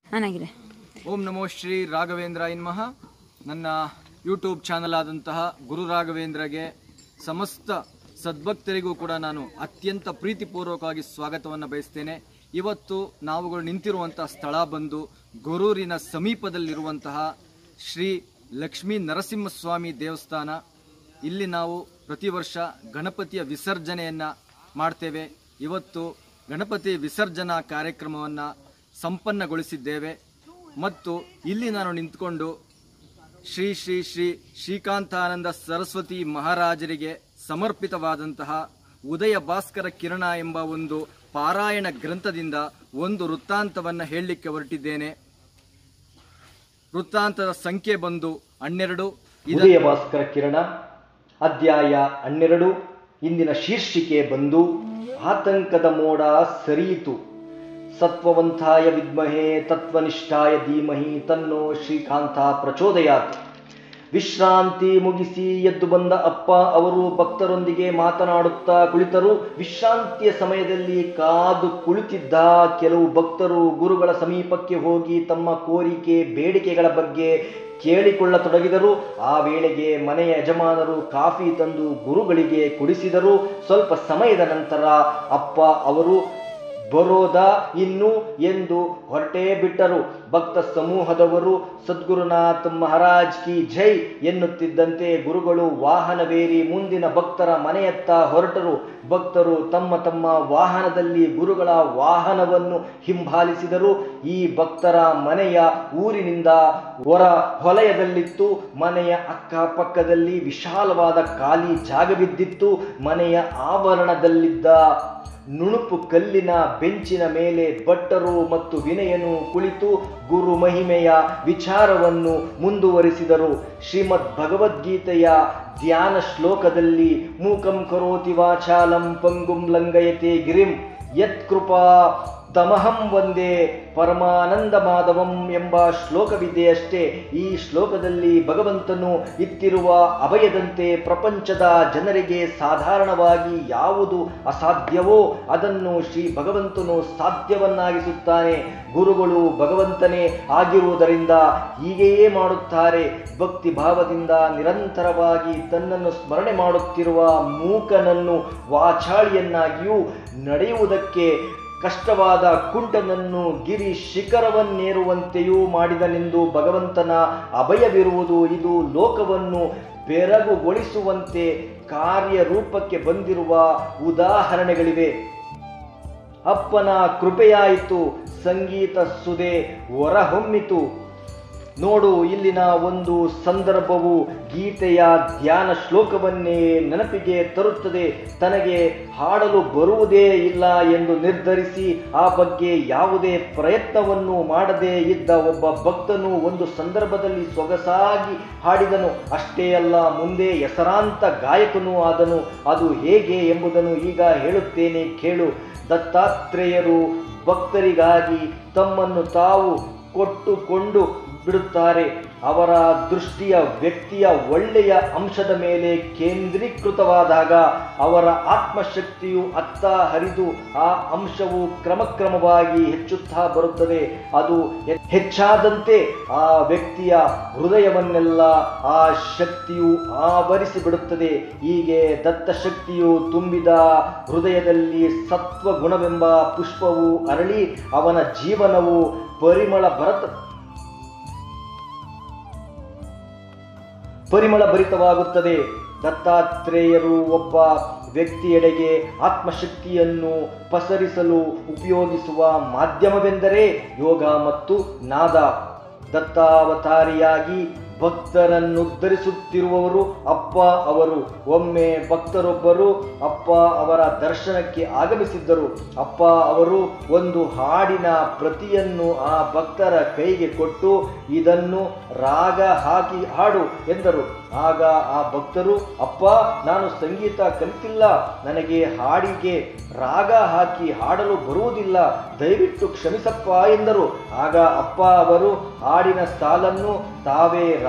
ಹಾನಾಗಿದೆ ಓಂ ನಮೋ ಶ್ರೀ ರಾಘವೇಂದ್ರ ಇನ್ಮಃ ನನ್ನ YouTube channel ಆದಂತಹ ಗುರು ರಾಘವೇಂದ್ರಗೆ ಸಮಸ್ತ ಸದ್ಭಕ್ತರಿಗೂ ಕೂಡ ನಾನು ಅತ್ಯಂತ ಪ್ರೀತಿಪೂರ್ವಕವಾಗಿ ಸ್ವಾಗತವನ್ನು ಬಯಸ್ತೇನೆ ಇವತ್ತು ನಾವುಗಳು ನಿಂತಿರುವಂತಹ ಸ್ಥಳ ಬಂದು ಗೊರೂರಿನ ಸಮೀಪದಲ್ಲಿರುವಂತಹ ಶ್ರೀ ಲಕ್ಷ್ಮೀ ನರಸಿಂಹಸ್ವಾಮಿ ದೇವಸ್ಥಾನ ಇಲ್ಲಿ ನಾವು ಪ್ರತಿ ವರ್ಷ ಗಣಪತಿಯ ವಿಸರ್ಜನೆಯನ್ನು ಮಾಡ್ತೇವೆ ಇವತ್ತು ಗಣಪತಿ ವಿಸರ್ಜನಾ ಕಾರ್ಯಕ್ರಮವನ್ನು ಸಂಪನ್ನಗೊಳಿಸಿದ್ದೇವೆ ಮತ್ತು ಇಲ್ಲಿ ನಾನು ನಿಂತ್ಕೊಂಡು ಶ್ರೀ ಶ್ರೀ ಶ್ರೀ ಶ್ರೀಕಾಂತಾನಂದ ಸರಸ್ವತಿ ಮಹಾರಾಜರಿಗೆ ಸಮರ್ಪಿತವಾದಂತಹ ಉದಯ ಭಾಸ್ಕರ ಕಿರಣ ಎಂಬ ಒಂದು ಪಾರಾಯಣ ಗ್ರಂಥದಿಂದ ಒಂದು ವೃತ್ತಾಂತವನ್ನು ಹೇಳಲಿಕ್ಕೆ ಹೊರಟಿದ್ದೇನೆ ವೃತ್ತಾಂತದ ಸಂಖ್ಯೆ ಬಂದು ಹನ್ನೆರಡು ಇದನ್ನು ಉದಯ ಭಾಸ್ಕರ ಕಿರಣ ಅಧ್ಯಾಯ ಹನ್ನೆರಡು ಇಂದಿನ ಶೀರ್ಷಿಕೆ ಬಂದು ಆತಂಕದ ಮೋಡ ಸರಿಯಿತು ಸತ್ವವಂತಾಯ ವಿದ್ಮಹೆ ತತ್ವನಿಷ್ಠಾಯ ಧೀಮಹಿ ತನ್ನೋ ಶ್ರೀಕಾಂತ ಪ್ರಚೋದಯಾತ್ ವಿಶ್ರಾಂತಿ ಮುಗಿಸಿ ಎದ್ದು ಬಂದ ಅಪ್ಪ ಅವರು ಭಕ್ತರೊಂದಿಗೆ ಮಾತನಾಡುತ್ತಾ ಕುಳಿತರು ವಿಶ್ರಾಂತಿಯ ಸಮಯದಲ್ಲಿ ಕಾದು ಕುಳಿತಿದ್ದ ಕೆಲವು ಭಕ್ತರು ಗುರುಗಳ ಸಮೀಪಕ್ಕೆ ಹೋಗಿ ತಮ್ಮ ಕೋರಿಕೆ ಬೇಡಿಕೆಗಳ ಬಗ್ಗೆ ಕೇಳಿಕೊಳ್ಳತೊಡಗಿದರು ಆ ವೇಳೆಗೆ ಮನೆಯ ಯಜಮಾನರು ಕಾಫಿ ತಂದು ಗುರುಗಳಿಗೆ ಕುಡಿಸಿದರು ಸ್ವಲ್ಪ ಸಮಯದ ನಂತರ ಅಪ್ಪ ಅವರು ಬರೋದಾ ಇನ್ನು ಎಂದು ಹೊರಟೇ ಬಿಟ್ಟರು ಭಕ್ತ ಸಮೂಹದವರು ಸದ್ಗುರುನಾಥ್ ಮಹಾರಾಜ್ ಕಿ ಜೈ ಎನ್ನುತ್ತಿದ್ದಂತೆ ಗುರುಗಳು ವಾಹನವೇರಿ ಮುಂದಿನ ಭಕ್ತರ ಮನೆಯತ್ತ ಹೊರಟರು ಭಕ್ತರು ತಮ್ಮ ತಮ್ಮ ವಾಹನದಲ್ಲಿ ಗುರುಗಳ ವಾಹನವನ್ನು ಹಿಂಬಾಲಿಸಿದರು ಈ ಭಕ್ತರ ಮನೆಯ ಊರಿನಿಂದ ಹೊರ ಹೊಲಯದಲ್ಲಿತ್ತು ಮನೆಯ ಅಕ್ಕಪಕ್ಕದಲ್ಲಿ ವಿಶಾಲವಾದ ಖಾಲಿ ಜಾಗವಿದ್ದಿತ್ತು ಮನೆಯ ಆವರಣದಲ್ಲಿದ್ದ ನುಣುಪು ಕಲ್ಲಿನ ಬೆಂಚಿನ ಮೇಲೆ ಭಟ್ಟರು ಮತ್ತು ವಿನಯನು ಕುಳಿತು ಗುರು ಮಹಿಮೆಯ ವಿಚಾರವನ್ನು ಮುಂದುವರಿಸಿದರು ಶ್ರೀಮದ್ ಭಗವದ್ಗೀತೆಯ ಧ್ಯಾನ ಶ್ಲೋಕದಲ್ಲಿ ಮೂಕಂ ಕರೋತಿ ವಾಚಾಲಂ ಪಂಗುಂ ಲಂಗಯತೆ ಗಿರಿಂ ಯತ್ಕೃಪಾ ತಮಹಂ ಒಂದೇ ಪರಮಾನಂದ ಮಾಧವಂ ಎಂಬ ಶ್ಲೋಕವಿದೆಯಷ್ಟೇ ಈ ಶ್ಲೋಕದಲ್ಲಿ ಭಗವಂತನು ಇತ್ತಿರುವ ಅಭಯದಂತೆ ಪ್ರಪಂಚದ ಜನರಿಗೆ ಸಾಧಾರಣವಾಗಿ ಯಾವುದು ಅಸಾಧ್ಯವೋ ಅದನ್ನು ಶ್ರೀ ಭಗವಂತನು ಸಾಧ್ಯವನ್ನಾಗಿಸುತ್ತಾನೆ ಗುರುಗಳು ಭಗವಂತನೇ ಆಗಿರುವುದರಿಂದ ಹೀಗೆಯೇ ಮಾಡುತ್ತಾರೆ ಭಕ್ತಿ ಭಾವದಿಂದ ನಿರಂತರವಾಗಿ ತನ್ನನ್ನು ಸ್ಮರಣೆ ಮಾಡುತ್ತಿರುವ ಮೂಕನನ್ನು ವಾಚಾಳಿಯನ್ನಾಗಿಯೂ ನಡೆಯುವುದಕ್ಕೆ ಕಷ್ಟವಾದ ಕುಂಟನನ್ನು ಗಿರಿ ಶಿಖರವನ್ನೇರುವಂತೆಯೂ ಮಾಡಿದನೆಂದು ಭಗವಂತನ ಅಭಯವಿರುವುದು ಇದು ಲೋಕವನ್ನು ಬೆರಗುಗೊಳಿಸುವಂತೆ ಕಾರ್ಯರೂಪಕ್ಕೆ ಬಂದಿರುವ ಉದಾಹರಣೆಗಳಿವೆ ಅಪ್ಪನ ಕೃಪೆಯಾಯಿತು ಸಂಗೀತ ಸುದೆ ಹೊರಹೊಮ್ಮಿತು ನೋಡು ಇಲ್ಲಿನ ಒಂದು ಸಂದರ್ಭವು ಗೀತೆಯ ಧ್ಯಾನ ಶ್ಲೋಕವನ್ನೇ ನೆನಪಿಗೆ ತರುತ್ತದೆ ತನಗೆ ಹಾಡಲು ಬರುವುದೇ ಇಲ್ಲ ಎಂದು ನಿರ್ಧರಿಸಿ ಆ ಬಗ್ಗೆ ಯಾವುದೇ ಪ್ರಯತ್ನವನ್ನು ಮಾಡದೇ ಇದ್ದ ಒಬ್ಬ ಭಕ್ತನು ಒಂದು ಸಂದರ್ಭದಲ್ಲಿ ಸೊಗಸಾಗಿ ಹಾಡಿದನು ಅಷ್ಟೇ ಅಲ್ಲ ಮುಂದೆ ಹೆಸರಾಂತ ಗಾಯಕನೂ ಆದನು ಅದು ಹೇಗೆ ಎಂಬುದನ್ನು ಈಗ ಹೇಳುತ್ತೇನೆ ಕೇಳು ದತ್ತಾತ್ರೇಯರು ಭಕ್ತರಿಗಾಗಿ ತಮ್ಮನ್ನು ತಾವು ಕೊಟ್ಟುಕೊಂಡು ಬಿಡುತ್ತಾರೆ ಅವರ ದೃಷ್ಟಿಯ ವ್ಯಕ್ತಿಯ ಒಳ್ಳೆಯ ಅಂಶದ ಮೇಲೆ ಕೇಂದ್ರೀಕೃತವಾದಾಗ ಅವರ ಆತ್ಮಶಕ್ತಿಯು ಅತ್ತ ಹರಿದು ಆ ಅಂಶವು ಕ್ರಮಕ್ರಮವಾಗಿ ಹೆಚ್ಚುತ್ತಾ ಬರುತ್ತದೆ ಅದು ಹೆ- ಹೆಚ್ಚಾದಂತೆ ಆ ವ್ಯಕ್ತಿಯ ಹೃದಯವನ್ನೆಲ್ಲ ಆ ಶಕ್ತಿಯು ಆವರಿಸಿ ಬಿಡುತ್ತದೆ ಹೀಗೆ ದತ್ತಶಕ್ತಿಯು ತುಂಬಿದ ಹೃದಯದಲ್ಲಿ ಸತ್ವ ಗುಣವೆಂಬ ಪುಷ್ಪವು ಅರಳಿ ಅವನ ಜೀವನವು ಪರಿಮಳ ಭರತ ಪರಿಮಳ ಭರಿತವಾಗುತ್ತದೆ ದತ್ತಾತ್ರೇಯರು ಒಬ್ಬ ವ್ಯಕ್ತಿಯೆಡೆಗೆ ಆತ್ಮಶಕ್ತಿಯನ್ನು ಪಸರಿಸಲು ಉಪಯೋಗಿಸುವ ಮಾಧ್ಯಮವೆಂದರೆ ಯೋಗ ಮತ್ತು ನಾದ ದತ್ತಾವತಾರಿಯಾಗಿ ಭಕ್ತರನ್ನುದ್ಧರಿಸುತ್ತಿರುವವರು ಅಪ್ಪ ಅವರು ಒಮ್ಮೆ ಭಕ್ತರೊಬ್ಬರು ಅಪ್ಪ ಅವರ ದರ್ಶನಕ್ಕೆ ಆಗಮಿಸಿದ್ದರು ಅಪ್ಪ ಅವರು ಒಂದು ಹಾಡಿನ ಪ್ರತಿಯನ್ನು ಆ ಭಕ್ತರ ಕೈಗೆ ಕೊಟ್ಟು ಇದನ್ನು ರಾಗ ಹಾಕಿ ಹಾಡು ಎಂದರು ಆಗ ಆ ಭಕ್ತರು ಅಪ್ಪ ನಾನು ಸಂಗೀತ ಕಲಿತಿಲ್ಲ ನನಗೆ ಹಾಡಿಗೆ ರಾಗ ಹಾಕಿ ಹಾಡಲು ಬರುವುದಿಲ್ಲ ದಯವಿಟ್ಟು ಕ್ಷಮಿಸಪ್ಪ ಎಂದರು ಆಗ ಅಪ್ಪ ಅವರು ಹಾಡಿನ ಸಾಲನ್ನು ತಾವೇ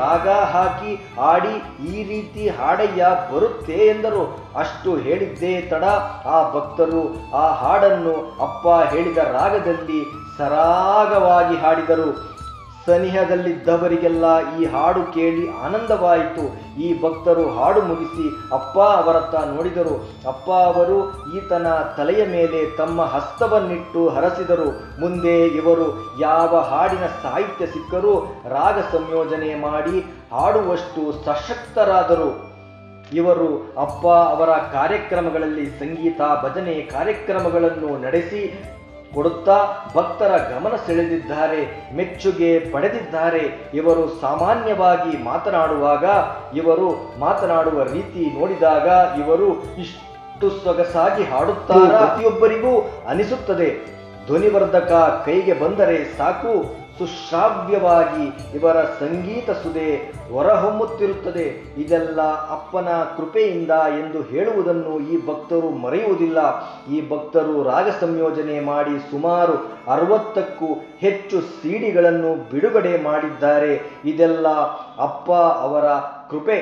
ರಾಗ ಹಾಕಿ ಹಾಡಿ ಈ ರೀತಿ ಹಾಡಯ್ಯ ಬರುತ್ತೆ ಎಂದರು ಅಷ್ಟು ಹೇಳಿದ್ದೇ ತಡ ಆ ಭಕ್ತರು ಆ ಹಾಡನ್ನು ಅಪ್ಪ ಹೇಳಿದ ರಾಗದಲ್ಲಿ ಸರಾಗವಾಗಿ ಹಾಡಿದರು ಸನಿಹದಲ್ಲಿದ್ದವರಿಗೆಲ್ಲ ಈ ಹಾಡು ಕೇಳಿ ಆನಂದವಾಯಿತು ಈ ಭಕ್ತರು ಹಾಡು ಮುಗಿಸಿ ಅಪ್ಪ ಅವರತ್ತ ನೋಡಿದರು ಅಪ್ಪ ಅವರು ಈತನ ತಲೆಯ ಮೇಲೆ ತಮ್ಮ ಹಸ್ತವನ್ನಿಟ್ಟು ಹರಸಿದರು ಮುಂದೆ ಇವರು ಯಾವ ಹಾಡಿನ ಸಾಹಿತ್ಯ ಸಿಕ್ಕರೂ ರಾಗ ಸಂಯೋಜನೆ ಮಾಡಿ ಹಾಡುವಷ್ಟು ಸಶಕ್ತರಾದರು ಇವರು ಅಪ್ಪ ಅವರ ಕಾರ್ಯಕ್ರಮಗಳಲ್ಲಿ ಸಂಗೀತ ಭಜನೆ ಕಾರ್ಯಕ್ರಮಗಳನ್ನು ನಡೆಸಿ ಕೊಡುತ್ತಾ ಭಕ್ತರ ಗಮನ ಸೆಳೆದಿದ್ದಾರೆ ಮೆಚ್ಚುಗೆ ಪಡೆದಿದ್ದಾರೆ ಇವರು ಸಾಮಾನ್ಯವಾಗಿ ಮಾತನಾಡುವಾಗ ಇವರು ಮಾತನಾಡುವ ರೀತಿ ನೋಡಿದಾಗ ಇವರು ಇಷ್ಟು ಸೊಗಸಾಗಿ ಹಾಡುತ್ತಾರೆ ಪ್ರತಿಯೊಬ್ಬರಿಗೂ ಅನಿಸುತ್ತದೆ ಧ್ವನಿವರ್ಧಕ ಕೈಗೆ ಬಂದರೆ ಸಾಕು ಸುಶ್ರಾವ್ಯವಾಗಿ ಇವರ ಸಂಗೀತ ಸುದೆ ಹೊರಹೊಮ್ಮುತ್ತಿರುತ್ತದೆ ಇದೆಲ್ಲ ಅಪ್ಪನ ಕೃಪೆಯಿಂದ ಎಂದು ಹೇಳುವುದನ್ನು ಈ ಭಕ್ತರು ಮರೆಯುವುದಿಲ್ಲ ಈ ಭಕ್ತರು ರಾಗ ಸಂಯೋಜನೆ ಮಾಡಿ ಸುಮಾರು ಅರವತ್ತಕ್ಕೂ ಹೆಚ್ಚು ಸಿಡಿಗಳನ್ನು ಬಿಡುಗಡೆ ಮಾಡಿದ್ದಾರೆ ಇದೆಲ್ಲ ಅಪ್ಪ ಅವರ ಕೃಪೆ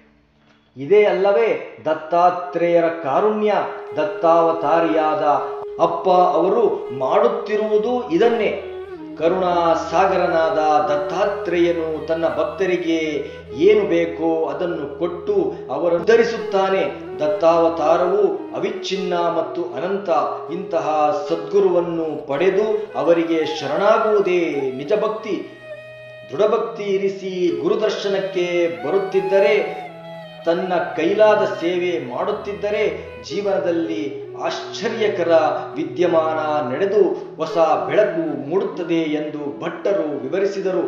ಇದೇ ಅಲ್ಲವೇ ದತ್ತಾತ್ರೇಯರ ಕಾರುಣ್ಯ ದತ್ತಾವತಾರಿಯಾದ ಅಪ್ಪ ಅವರು ಮಾಡುತ್ತಿರುವುದು ಇದನ್ನೇ ಕರುಣಾ ಸಾಗರನಾದ ದತ್ತಾತ್ರೇಯನು ತನ್ನ ಭಕ್ತರಿಗೆ ಏನು ಬೇಕೋ ಅದನ್ನು ಕೊಟ್ಟು ಅವರು ಉದ್ಧರಿಸುತ್ತಾನೆ ದತ್ತಾವತಾರವು ಅವಿಚ್ಛಿನ್ನ ಮತ್ತು ಅನಂತ ಇಂತಹ ಸದ್ಗುರುವನ್ನು ಪಡೆದು ಅವರಿಗೆ ಶರಣಾಗುವುದೇ ನಿಜ ಭಕ್ತಿ ದೃಢಭಕ್ತಿ ಇರಿಸಿ ಗುರುದರ್ಶನಕ್ಕೆ ಬರುತ್ತಿದ್ದರೆ ತನ್ನ ಕೈಲಾದ ಸೇವೆ ಮಾಡುತ್ತಿದ್ದರೆ ಜೀವನದಲ್ಲಿ ಆಶ್ಚರ್ಯಕರ ವಿದ್ಯಮಾನ ನಡೆದು ಹೊಸ ಬೆಳಕು ಮೂಡುತ್ತದೆ ಎಂದು ಭಟ್ಟರು ವಿವರಿಸಿದರು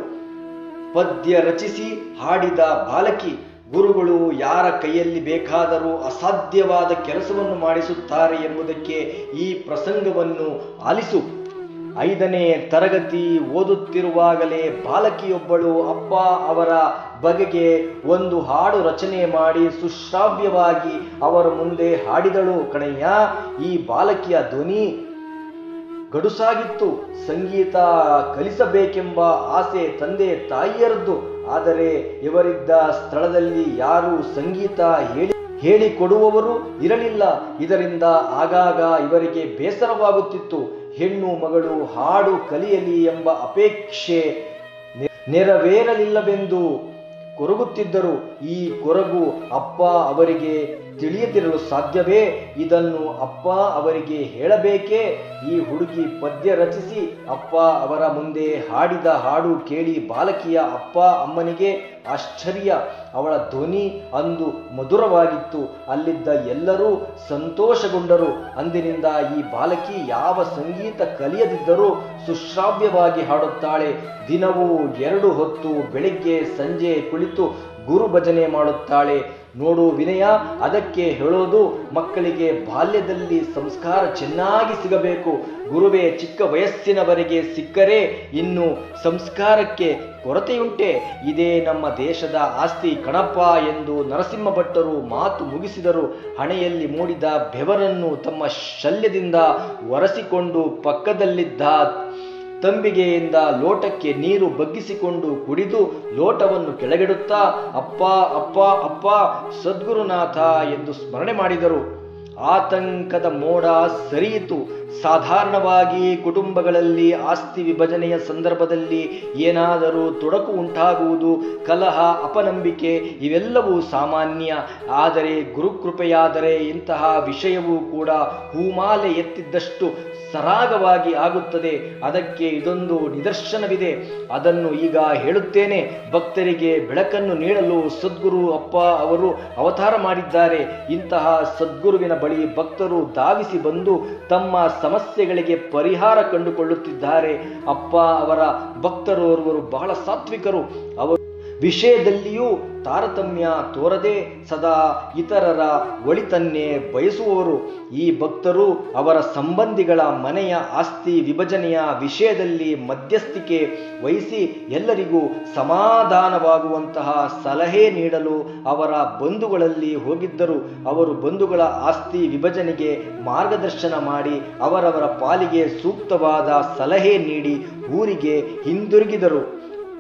ಪದ್ಯ ರಚಿಸಿ ಹಾಡಿದ ಬಾಲಕಿ ಗುರುಗಳು ಯಾರ ಕೈಯಲ್ಲಿ ಬೇಕಾದರೂ ಅಸಾಧ್ಯವಾದ ಕೆಲಸವನ್ನು ಮಾಡಿಸುತ್ತಾರೆ ಎಂಬುದಕ್ಕೆ ಈ ಪ್ರಸಂಗವನ್ನು ಆಲಿಸು ಐದನೇ ತರಗತಿ ಓದುತ್ತಿರುವಾಗಲೇ ಬಾಲಕಿಯೊಬ್ಬಳು ಅಪ್ಪ ಅವರ ಬಗೆಗೆ ಒಂದು ಹಾಡು ರಚನೆ ಮಾಡಿ ಸುಶ್ರಾವ್ಯವಾಗಿ ಅವರ ಮುಂದೆ ಹಾಡಿದಳು ಕಣಯ್ಯ ಈ ಬಾಲಕಿಯ ಧ್ವನಿ ಗಡುಸಾಗಿತ್ತು ಸಂಗೀತ ಕಲಿಸಬೇಕೆಂಬ ಆಸೆ ತಂದೆ ತಾಯಿಯರದ್ದು ಆದರೆ ಇವರಿದ್ದ ಸ್ಥಳದಲ್ಲಿ ಯಾರು ಸಂಗೀತ ಹೇಳಿ ಹೇಳಿಕೊಡುವವರು ಇರಲಿಲ್ಲ ಇದರಿಂದ ಆಗಾಗ ಇವರಿಗೆ ಬೇಸರವಾಗುತ್ತಿತ್ತು ಹೆಣ್ಣು ಮಗಳು ಹಾಡು ಕಲಿಯಲಿ ಎಂಬ ಅಪೇಕ್ಷೆ ನೆ- ನೆರವೇರಲಿಲ್ಲವೆಂದು ಕೊರಗುತ್ತಿದ್ದರು ಈ ಕೊರಗು ಅಪ್ಪ ಅವರಿಗೆ ತಿಳಿಯದಿರಲು ಸಾಧ್ಯವೇ ಇದನ್ನು ಅಪ್ಪ ಅವರಿಗೆ ಹೇಳಬೇಕೇ ಈ ಹುಡುಗಿ ಪದ್ಯ ರಚಿಸಿ ಅಪ್ಪ ಅವರ ಮುಂದೆ ಹಾಡಿದ ಹಾಡು ಕೇಳಿ ಬಾಲಕಿಯ ಅಪ್ಪ ಅಮ್ಮನಿಗೆ ಆಶ್ಚರ್ಯ ಅವಳ ಧ್ವನಿ ಅಂದು ಮಧುರವಾಗಿತ್ತು ಅಲ್ಲಿದ್ದ ಎಲ್ಲರೂ ಸಂತೋಷಗೊಂಡರು ಅಂದಿನಿಂದ ಈ ಬಾಲಕಿ ಯಾವ ಸಂಗೀತ ಕಲಿಯದಿದ್ದರೂ ಸುಶ್ರಾವ್ಯವಾಗಿ ಹಾಡುತ್ತಾಳೆ ದಿನವೂ ಎರಡು ಹೊತ್ತು ಬೆಳಿಗ್ಗೆ ಸಂಜೆ ಕುಳಿತು ಗುರು ಭಜನೆ ಮಾಡುತ್ತಾಳೆ ನೋಡು ವಿನಯ ಅದಕ್ಕೆ ಹೇಳೋದು ಮಕ್ಕಳಿಗೆ ಬಾಲ್ಯದಲ್ಲಿ ಸಂಸ್ಕಾರ ಚೆನ್ನಾಗಿ ಸಿಗಬೇಕು ಗುರುವೇ ಚಿಕ್ಕ ವಯಸ್ಸಿನವರೆಗೆ ಸಿಕ್ಕರೆ ಇನ್ನು ಸಂಸ್ಕಾರಕ್ಕೆ ಕೊರತೆಯುಂಟೆ ಇದೇ ನಮ್ಮ ದೇಶದ ಆಸ್ತಿ ಕಣಪ್ಪ ಎಂದು ನರಸಿಂಹ ಭಟ್ಟರು ಮಾತು ಮುಗಿಸಿದರು ಹಣೆಯಲ್ಲಿ ಮೂಡಿದ ಬೆವರನ್ನು ತಮ್ಮ ಶಲ್ಯದಿಂದ ಒರೆಸಿಕೊಂಡು ಪಕ್ಕದಲ್ಲಿದ್ದ ತಂಬಿಗೆಯಿಂದ ಲೋಟಕ್ಕೆ ನೀರು ಬಗ್ಗಿಸಿಕೊಂಡು ಕುಡಿದು ಲೋಟವನ್ನು ಕೆಳಗಿಡುತ್ತಾ ಅಪ್ಪ ಅಪ್ಪ ಅಪ್ಪ ಸದ್ಗುರುನಾಥ ಎಂದು ಸ್ಮರಣೆ ಮಾಡಿದರು ಆತಂಕದ ಮೋಡ ಸರಿಯಿತು ಸಾಧಾರಣವಾಗಿ ಕುಟುಂಬಗಳಲ್ಲಿ ಆಸ್ತಿ ವಿಭಜನೆಯ ಸಂದರ್ಭದಲ್ಲಿ ಏನಾದರೂ ತೊಡಕು ಉಂಟಾಗುವುದು ಕಲಹ ಅಪನಂಬಿಕೆ ಇವೆಲ್ಲವೂ ಸಾಮಾನ್ಯ ಆದರೆ ಗುರುಕೃಪೆಯಾದರೆ ಇಂತಹ ವಿಷಯವೂ ಕೂಡ ಹೂಮಾಲೆ ಎತ್ತಿದ್ದಷ್ಟು ಸರಾಗವಾಗಿ ಆಗುತ್ತದೆ ಅದಕ್ಕೆ ಇದೊಂದು ನಿದರ್ಶನವಿದೆ ಅದನ್ನು ಈಗ ಹೇಳುತ್ತೇನೆ ಭಕ್ತರಿಗೆ ಬೆಳಕನ್ನು ನೀಡಲು ಸದ್ಗುರು ಅಪ್ಪ ಅವರು ಅವತಾರ ಮಾಡಿದ್ದಾರೆ ಇಂತಹ ಸದ್ಗುರುವಿನ ಬಳಿ ಭಕ್ತರು ಧಾವಿಸಿ ಬಂದು ತಮ್ಮ ಸಮಸ್ಯೆಗಳಿಗೆ ಪರಿಹಾರ ಕಂಡುಕೊಳ್ಳುತ್ತಿದ್ದಾರೆ ಅಪ್ಪ ಅವರ ಭಕ್ತರೋರ್ವರು ಬಹಳ ಸಾತ್ವಿಕರು ಅವರು ವಿಷಯದಲ್ಲಿಯೂ ತಾರತಮ್ಯ ತೋರದೆ ಸದಾ ಇತರರ ಒಳಿತನ್ನೇ ಬಯಸುವವರು ಈ ಭಕ್ತರು ಅವರ ಸಂಬಂಧಿಗಳ ಮನೆಯ ಆಸ್ತಿ ವಿಭಜನೆಯ ವಿಷಯದಲ್ಲಿ ಮಧ್ಯಸ್ಥಿಕೆ ವಹಿಸಿ ಎಲ್ಲರಿಗೂ ಸಮಾಧಾನವಾಗುವಂತಹ ಸಲಹೆ ನೀಡಲು ಅವರ ಬಂಧುಗಳಲ್ಲಿ ಹೋಗಿದ್ದರು ಅವರು ಬಂಧುಗಳ ಆಸ್ತಿ ವಿಭಜನೆಗೆ ಮಾರ್ಗದರ್ಶನ ಮಾಡಿ ಅವರವರ ಪಾಲಿಗೆ ಸೂಕ್ತವಾದ ಸಲಹೆ ನೀಡಿ ಊರಿಗೆ ಹಿಂದಿರುಗಿದರು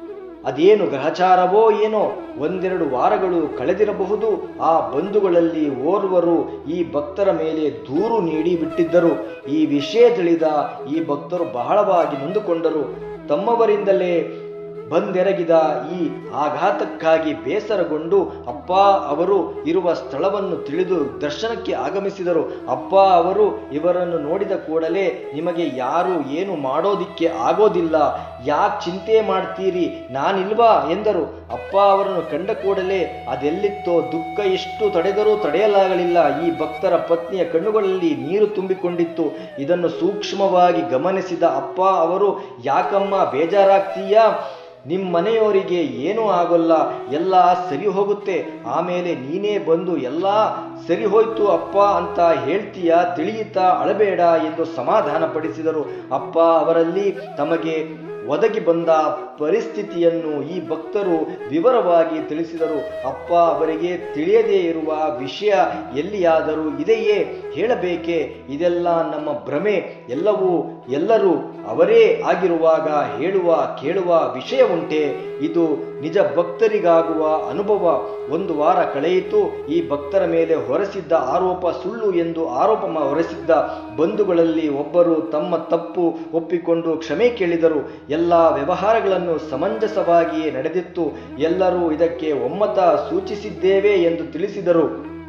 ಅದೇನು ಗ್ರಹಚಾರವೋ ಏನೋ ಒಂದೆರಡು ವಾರಗಳು ಕಳೆದಿರಬಹುದು ಆ ಬಂಧುಗಳಲ್ಲಿ ಓರ್ವರು ಈ ಭಕ್ತರ ಮೇಲೆ ದೂರು ನೀಡಿ ಬಿಟ್ಟಿದ್ದರು ಈ ವಿಷಯ ತಿಳಿದ ಈ ಭಕ್ತರು ಬಹಳವಾಗಿ ನೊಂದುಕೊಂಡರು ತಮ್ಮವರಿಂದಲೇ ಬಂದೆರಗಿದ ಈ ಆಘಾತಕ್ಕಾಗಿ ಬೇಸರಗೊಂಡು ಅಪ್ಪ ಅವರು ಇರುವ ಸ್ಥಳವನ್ನು ತಿಳಿದು ದರ್ಶನಕ್ಕೆ ಆಗಮಿಸಿದರು ಅಪ್ಪ ಅವರು ಇವರನ್ನು ನೋಡಿದ ಕೂಡಲೇ ನಿಮಗೆ ಯಾರು ಏನು ಮಾಡೋದಿಕ್ಕೆ ಆಗೋದಿಲ್ಲ ಯಾಕೆ ಚಿಂತೆ ಮಾಡ್ತೀರಿ ನಾನಿಲ್ವಾ ಎಂದರು ಅಪ್ಪ ಅವರನ್ನು ಕಂಡ ಕೂಡಲೇ ಅದೆಲ್ಲಿತ್ತೋ ದುಃಖ ಎಷ್ಟು ತಡೆದರೂ ತಡೆಯಲಾಗಲಿಲ್ಲ ಈ ಭಕ್ತರ ಪತ್ನಿಯ ಕಣ್ಣುಗಳಲ್ಲಿ ನೀರು ತುಂಬಿಕೊಂಡಿತ್ತು ಇದನ್ನು ಸೂಕ್ಷ್ಮವಾಗಿ ಗಮನಿಸಿದ ಅಪ್ಪ ಅವರು ಯಾಕಮ್ಮ ಬೇಜಾರಾಗ್ತೀಯಾ ನಿಮ್ಮ ಮನೆಯವರಿಗೆ ಏನೂ ಆಗೋಲ್ಲ ಎಲ್ಲ ಸರಿ ಹೋಗುತ್ತೆ ಆಮೇಲೆ ನೀನೇ ಬಂದು ಎಲ್ಲ ಸರಿ ಹೋಯ್ತು ಅಪ್ಪ ಅಂತ ಹೇಳ್ತೀಯ ತಿಳಿಯುತ್ತಾ ಅಳಬೇಡ ಎಂದು ಸಮಾಧಾನಪಡಿಸಿದರು ಅಪ್ಪ ಅವರಲ್ಲಿ ತಮಗೆ ಒದಗಿ ಬಂದ ಪರಿಸ್ಥಿತಿಯನ್ನು ಈ ಭಕ್ತರು ವಿವರವಾಗಿ ತಿಳಿಸಿದರು ಅಪ್ಪ ಅವರಿಗೆ ತಿಳಿಯದೇ ಇರುವ ವಿಷಯ ಎಲ್ಲಿಯಾದರೂ ಇದೆಯೇ ಹೇಳಬೇಕೆ ಇದೆಲ್ಲ ನಮ್ಮ ಭ್ರಮೆ ಎಲ್ಲವೂ ಎಲ್ಲರೂ ಅವರೇ ಆಗಿರುವಾಗ ಹೇಳುವ ಕೇಳುವ ವಿಷಯ ಉಂಟೆ ಇದು ನಿಜ ಭಕ್ತರಿಗಾಗುವ ಅನುಭವ ಒಂದು ವಾರ ಕಳೆಯಿತು ಈ ಭಕ್ತರ ಮೇಲೆ ಹೊರಸಿದ್ದ ಆರೋಪ ಸುಳ್ಳು ಎಂದು ಆರೋಪ ಮ- ಹೊರಸಿದ್ದ ಬಂಧುಗಳಲ್ಲಿ ಒಬ್ಬರು ತಮ್ಮ ತಪ್ಪು ಒಪ್ಪಿಕೊಂಡು ಕ್ಷಮೆ ಕೇಳಿದರು ಎಲ್ಲ ವ್ಯವಹಾರಗಳನ್ನು ಸಮಂಜಸವಾಗಿಯೇ ನಡೆದಿತ್ತು ಎಲ್ಲರೂ ಇದಕ್ಕೆ ಒಮ್ಮತ ಸೂಚಿಸಿದ್ದೇವೆ ಎಂದು ತಿಳಿಸಿದರು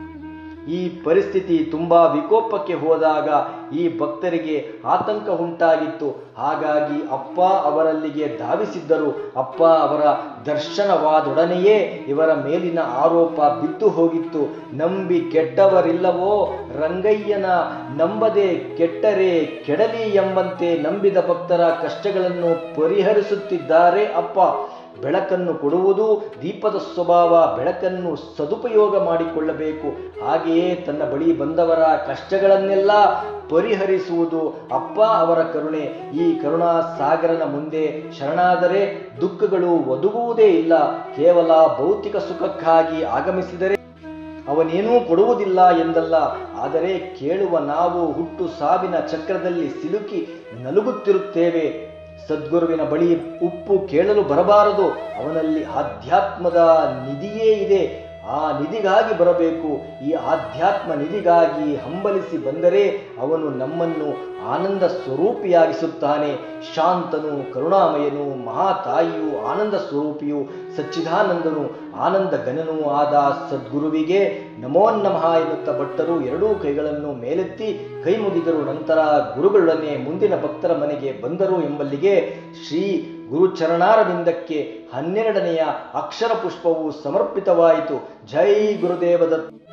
ಈ ಪರಿಸ್ಥಿತಿ ತುಂಬಾ ವಿಕೋಪಕ್ಕೆ ಹೋದಾಗ ಈ ಭಕ್ತರಿಗೆ ಆತಂಕ ಉಂಟಾಗಿತ್ತು ಹಾಗಾಗಿ ಅಪ್ಪ ಅವರಲ್ಲಿಗೆ ಧಾವಿಸಿದ್ದರು ಅಪ್ಪ ಅವರ ದರ್ಶನವಾದೊಡನೆಯೇ ಇವರ ಮೇಲಿನ ಆರೋಪ ಬಿದ್ದು ಹೋಗಿತ್ತು ನಂಬಿ ಕೆಟ್ಟವರಿಲ್ಲವೋ ರಂಗಯ್ಯನ ನಂಬದೆ ಕೆಟ್ಟರೆ ಕೆಡಲಿ ಎಂಬಂತೆ ನಂಬಿದ ಭಕ್ತರ ಕಷ್ಟಗಳನ್ನು ಪರಿಹರಿಸುತ್ತಿದ್ದಾರೆ ಅಪ್ಪ ಬೆಳಕನ್ನು ಕೊಡುವುದು ದೀಪದ ಸ್ವಭಾವ ಬೆಳಕನ್ನು ಸದುಪಯೋಗ ಮಾಡಿಕೊಳ್ಳಬೇಕು ಹಾಗೆಯೇ ತನ್ನ ಬಳಿ ಬಂದವರ ಕಷ್ಟಗಳನ್ನೆಲ್ಲ ಪರಿಹರಿಸುವುದು ಅಪ್ಪ ಅವರ ಕರುಣೆ ಈ ಕರುಣಾ ಸಾಗರನ ಮುಂದೆ ಶರಣಾದರೆ ದುಃಖಗಳು ಒದಗುವುದೇ ಇಲ್ಲ ಕೇವಲ ಭೌತಿಕ ಸುಖಕ್ಕಾಗಿ ಆಗಮಿಸಿದರೆ ಅವನೇನೂ ಕೊಡುವುದಿಲ್ಲ ಎಂದಲ್ಲ ಆದರೆ ಕೇಳುವ ನಾವು ಹುಟ್ಟು ಸಾವಿನ ಚಕ್ರದಲ್ಲಿ ಸಿಲುಕಿ ನಲುಗುತ್ತಿರುತ್ತೇವೆ ಸದ್ಗುರುವಿನ ಬಳಿ ಉಪ್ಪು ಕೇಳಲು ಬರಬಾರದು ಅವನಲ್ಲಿ ಆಧ್ಯಾತ್ಮದ ನಿಧಿಯೇ ಇದೆ ಆ ನಿಧಿಗಾಗಿ ಬರಬೇಕು ಈ ಆಧ್ಯಾತ್ಮ ನಿಧಿಗಾಗಿ ಹಂಬಲಿಸಿ ಬಂದರೆ ಅವನು ನಮ್ಮನ್ನು ಆನಂದ ಸ್ವರೂಪಿಯಾಗಿಸುತ್ತಾನೆ ಶಾಂತನು ಕರುಣಾಮಯನು ಮಹಾತಾಯಿಯು ಆನಂದ ಸ್ವರೂಪಿಯು ಸಚ್ಚಿದಾನಂದನು ಆನಂದ ಗಣನೂ ಆದ ಸದ್ಗುರುವಿಗೆ ನಮೋ ನಮಃ ಎನ್ನುತ್ತ ಭಟ್ಟರು ಎರಡೂ ಕೈಗಳನ್ನು ಮೇಲೆತ್ತಿ ಕೈ ಮುಗಿದರು ನಂತರ ಗುರುಗಳೊಡನೆ ಮುಂದಿನ ಭಕ್ತರ ಮನೆಗೆ ಬಂದರು ಎಂಬಲ್ಲಿಗೆ ಶ್ರೀ ಗುರುಚರಣಾರವಿಂದಕ್ಕೆ ಹನ್ನೆರಡನೆಯ ಅಕ್ಷರ ಪುಷ್ಪವು ಸಮರ್ಪಿತವಾಯಿತು ಜೈ ಗುರುದೇವ ದತ್ತ